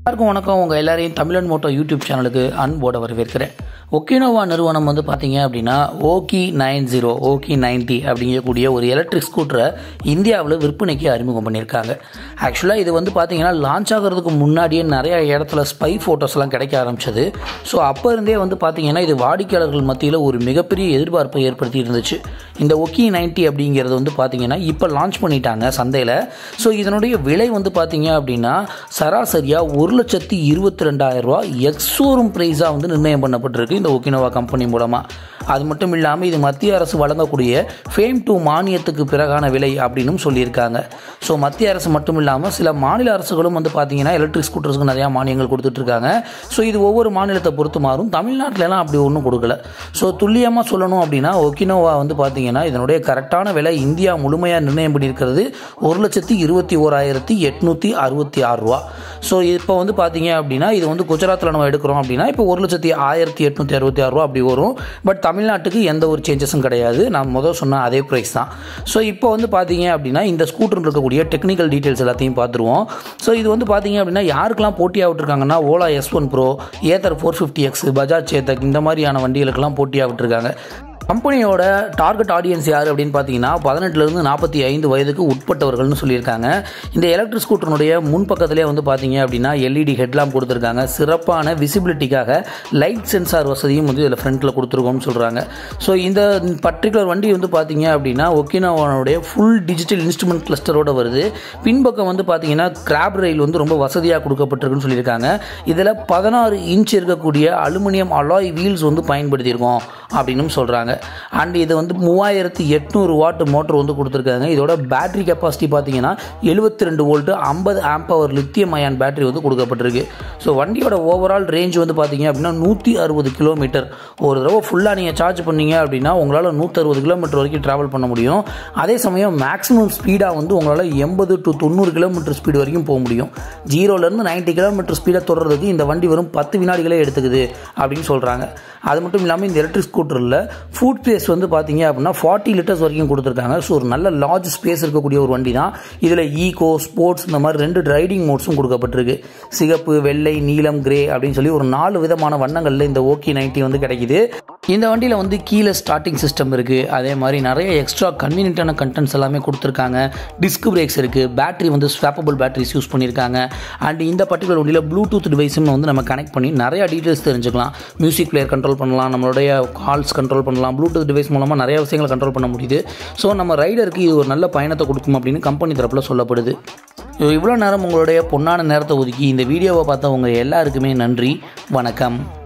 எல்லாருக்கும் வணக்கம் உங்கள் எல்லாரையும் தமிழன் மோட்டோ யூடியூப் சேனலுக்கு அன்போட வரவேற்கிறேன் ஒக்கினோவா நிறுவனம் வந்து பார்த்தீங்க அப்படின்னா Okhi nine zero Okhi ninety அப்படிங்கக்கூடிய ஒரு எலக்ட்ரிக் ஸ்கூட்டரை இந்தியாவில் விற்பனைக்கு அறிமுகம் பண்ணியிருக்காங்க ஆக்சுவலாக இது வந்து பார்த்தீங்கன்னா லான்ச் ஆகிறதுக்கு முன்னாடியே நிறைய இடத்துல ஸ்பை ஃபோட்டோஸ்லாம் கிடைக்க ஆரம்பிச்சது ஸோ அப்போ இருந்தே வந்து பார்த்தீங்கன்னா இது வாடிக்கையாளர்கள் மத்தியில் ஒரு மிகப்பெரிய எதிர்பார்ப்பை ஏற்படுத்தி இருந்துச்சு இந்த ஒக்கி நைன்ட்டி அப்படிங்கிறது வந்து பார்த்தீங்கன்னா இப்போ லான்ச் பண்ணிட்டாங்க சந்தையில் ஸோ இதனுடைய விலை வந்து பார்த்தீங்க அப்படின்னா சராசரியாக ஒரு லட்சத்தி இருபத்தி ரெண்டாயிரம் ரூபா எக்ஸோரும் ப்ரைஸாக வந்து நிர்ணயம் பண்ணப்பட்டிருக்கு இந்த ஒக்கினோவா கம்பெனி மூலமாக அது மட்டும் இல்லாமல் இது மத்திய அரசு வழங்கக்கூடிய ஃபேம் டூ மானியத்துக்கு பிறகான விலை அப்படின்னு சொல்லியிருக்காங்க ஸோ மத்திய அரசு மட்டும் இல்லாமல் சில மாநில அரசுகளும் வந்து பார்த்தீங்கன்னா எலக்ட்ரிக் ஸ்கூட்டர்ஸ்க்கு நிறையா மானியங்கள் கொடுத்துட்ருக்காங்க ஸோ இது ஒவ்வொரு மாநிலத்தை பொறுத்து மாறும் தமிழ்நாட்டிலலாம் அப்படி ஒன்றும் கொடுக்கல ஸோ துல்லியமாக சொல்லணும் அப்படின்னா ஒக்கினோவா வந்து பார்த்தீங்கன்னா இதனுடைய கரெக்டான விலை இந்தியா முழுமையாக நிர்ணயம் பண்ணியிருக்கிறது ஒரு லட்சத்தி இருபத்தி ஓராயிரத்தி எட்நூற்றி அறுபத்தி ஆறு ரூபா ஸோ இப்போ வந்து பார்த்தீங்க அப்படின்னா இது வந்து குஜராத்தில் நம்ம எடுக்கிறோம் அப்படின்னா இப்போ ஒரு லட்சத்தி ஆயிரத்தி எட்நூற்றி அறுபத்தி ஆறு ரூபா அப்படி வரும் பட் தமிழ்நாட்டுக்கு எந்த ஒரு சேஞ்சஸும் கிடையாது நான் முதல் சொன்ன அதே ப்ரைஸ் தான் ஸோ இப்போ வந்து பார்த்தீங்க அப்படின்னா இந்த ஸ்கூட்டர் இருக்கக்கூடிய டெக்னிக்கல் டீட்டெயில்ஸ் எல்லாத்தையும் பார்த்துருவோம் ஸோ இது வந்து பார்த்தீங்க அப்படின்னா யாருக்கெல்லாம் போட்டியாக விட்டுருக்காங்கன்னா Ola S one pro Ather four fifty X Bajaj Chetak இந்த மாதிரியான வண்டிகளுக்கெல்லாம் போட்டியாக விட்டுருக்காங்க கம்பெனியோட டார்கெட் ஆடியன்ஸ் யார் அப்படின்னு பார்த்தீங்கன்னா பதினெட்டுலேருந்து நாற்பத்தி ஐந்து வயதுக்கு உட்பட்டவர்கள்னு சொல்லியிருக்காங்க இந்த எலக்ட்ரிக் ஸ்கூட்டருடைய முன்பக்கத்திலே வந்து பார்த்தீங்க அப்படின்னா எல்இடி ஹெட்லாம்ப் கொடுத்துருக்காங்க சிறப்பான விசிபிலிட்டிக்காக லைட் சென்சார் வசதியும் வந்து இதில் ஃப்ரண்ட்டில் கொடுத்துருக்கோம்னு சொல்கிறாங்க ஸோ இந்த பர்டிகுலர் வண்டி வந்து பார்த்தீங்க அப்படின்னா ஒக்கினோவானுடைய ஃபுல் டிஜிட்டல் இன்ஸ்ட்ருமெண்ட் கிளஸ்டரோட வருது பின்பக்கம் வந்து பார்த்தீங்கன்னா கிராப் ரயில் வந்து ரொம்ப வசதியாக கொடுக்கப்பட்டிருக்குன்னு சொல்லியிருக்காங்க இதில் பதினாறு இன்ச் இருக்கக்கூடிய அலுமினியம் அலாய் வீல்ஸ் வந்து பயன்படுத்தியிருக்கோம் அப்படின்னு சொல்கிறாங்க அண்ட் இது வந்து மூவாயிரத்தி எட்நூறு வாட் மோட்டர் வந்து கொடுத்துருக்காங்க இதோட பேட்டரி கெப்பாசிட்டி பார்த்தீங்கன்னா எழுபத்தி ரெண்டு வோல்ட்டு ஐம்பது ஆம்பவர் லித்தியம் அயான் பேட்டரி வந்து கொடுக்கப்பட்டிருக்கு ஸோ வண்டியோட ஓவரால் ரேஞ்ச் வந்து பார்த்தீங்க அப்படின்னா நூற்றி அறுபது கிலோமீட்டர் ஒரு தடவை ஃபுல்லாக நீங்கள் சார்ஜ் பண்ணீங்க அப்படின்னா உங்களால் நூற்றறுபது கிலோமீட்டர் வரைக்கும் ட்ராவல் பண்ண முடியும் அதே சமயம் மேக்ஸிமம் ஸ்பீடாக வந்து உங்களால் எண்பது டு தொண்ணூறு கிலோமீட்டர் ஸ்பீடு வரைக்கும் போக முடியும் ஜீரோலேருந்து நைன்ட்டி கிலோமீட்டர் ஸ்பீடை தொடர்றதுக்கு இந்த வண்டி வெறும் பத்து வினாடிகளே எடுத்துக்குது அப்படின்னு சொல்கிறாங்க அது மட்டும் இல்லாமல் இந்த எலக்ட்ரிக் ஸ்கூட்டரில் ஃபுட் ஸ்பேஸ் வந்து பார்த்தீங்க அப்படின்னா ஃபார்ட்டி லிட்டர்ஸ் வரைக்கும் கொடுத்துருக்காங்க ஸோ ஒரு நல்ல லார்ஜ் ஸ்பேஸ் இருக்கக்கூடிய ஒரு வண்டி தான் இதில் ஈகோ ஸ்போர்ட்ஸ் இந்த மாதிரி ரெண்டு ரைடிங் மோட்ஸும் கொடுக்கப்பட்டிருக்கு சிகப்பு வெள்ளை நீலம் கிரே அப்படின்னு சொல்லி ஒரு நாலு விதமான வண்ணங்களில் இந்த ஓகே நைன்ட்டி வந்து கிடைக்குது இந்த வண்டியில் வந்து கீழே ஸ்டார்டிங் சிஸ்டம் இருக்குது அதே மாதிரி நிறைய எக்ஸ்ட்ரா கன்வீனியன்ட்டான கண்டென்ட்ஸ் எல்லாமே கொடுத்துருக்காங்க டிஸ்க் பிரேக்ஸ் இருக்குது பேட்டரி வந்து ஸ்வாப்பபிள் பேட்டரிஸ் யூஸ் பண்ணியிருக்காங்க அண்ட் இந்த பர்டிகுலர் வண்டியில் ப்ளூடூத் டிவைஸும் வந்து நம்ம கனெக்ட் பண்ணி நிறைய டீட்டெயில்ஸ் தெரிஞ்சுக்கலாம் மியூசிக் பிளேயர் கண்ட்ரோல் பண்ணலாம் நம்மளுடைய கால்ஸ் கண்ட்ரோல் பண்ணலாம் ப்ளூடூத் டிவைஸ் மூலமாக நிறைய விஷயங்களை கண்ட்ரோல் பண்ண முடியுது ஸோ நம்ம ரைடருக்கு இது ஒரு நல்ல பயணத்தை கொடுக்கும் அப்படின்னு கம்பெனி தரப்பில் சொல்லப்படுது இவ்வளோ நேரம் உங்களுடைய பொன்னான நேரத்தை ஒதுக்கி இந்த வீடியோவை பார்த்தவங்க எல்லாருக்குமே நன்றி வணக்கம்